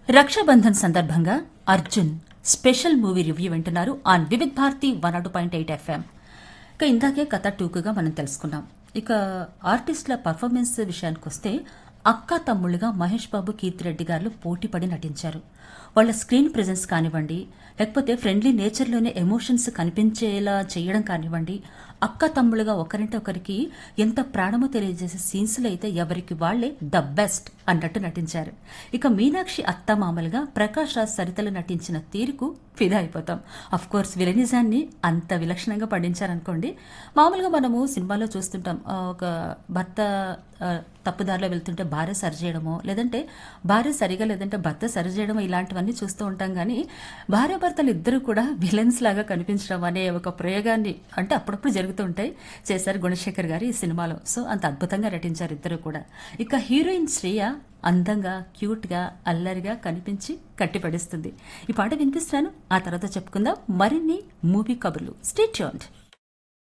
రక్షాబంధన్ సందర్భంగా Arjun special movie review వింటున్నారు on Vividh Bharati one అటు పాయింట్ ఎయిట్ ఎఫ్ఎం ఇక ఇందాకే కథ టూకుగా మనం తెలుసుకున్నాం ఇక ఆర్టిస్టుల పర్ఫార్మెన్స్ విషయానికి వస్తే అక్క తమ్ముళ్ళుగా మహేష్ బాబు కీర్తిరెడ్డి గారు పోటీ పడి నటించారు వాళ్ళ స్క్రీన్ ప్రెజెన్స్ కానివ్వండి లేకపోతే ఫ్రెండ్లీ నేచర్లోనే ఎమోషన్స్ కనిపించేలా చేయడం కానివ్వండి అక్క తమ్ముళ్ళుగా ఒకరింటే ఒకరికి ఎంత ప్రాణమో తెలియజేసే సీన్స్లో అయితే ఎవరికి వాళ్లే ద బెస్ట్ అన్నట్టు నటించారు ఇక మీనాక్షి అత్త మామలుగా ప్రకాష్ రాజ్ సరితలు నటించిన తీరుకు ఫిదా అయిపోతాం అఫ్ కోర్స్ విలనిజాన్ని అంత విలక్షణంగా పండించారనుకోండి మామూలుగా మనము సినిమాలో చూస్తుంటాం ఆ, ఒక భర్త ఆ, తప్పుదారిలో వెళ్తుంటే భార్య సరి చేయడమో లేదంటే భార్య సరిగా లేదంటే భర్త సరి చేయడమో ఇలాంటివన్నీ చూస్తూ ఉంటాం కానీ భార్యాభర్తలు ఇద్దరు కూడా విలన్స్ లాగా కనిపించడం అనే ఒక ప్రయోగాన్ని అంటే అప్పుడప్పుడు జరుగుతూ ఉంటాయి చేశారు గుణశేఖర్ గారు ఈ సినిమాలో సో అంత అద్భుతంగా నటించారు ఇద్దరు కూడా ఇక హీరోయిన్ శ్రేయ అందంగా క్యూట్గా అల్లరిగా కనిపించి కట్టిపడిస్తుంది ఈ పాట వినిపిస్తున్నాను ఆ తర్వాత చెప్పుకుందాం మరిన్ని మూవీ కబుర్లు స్టే ట్యూన్డ్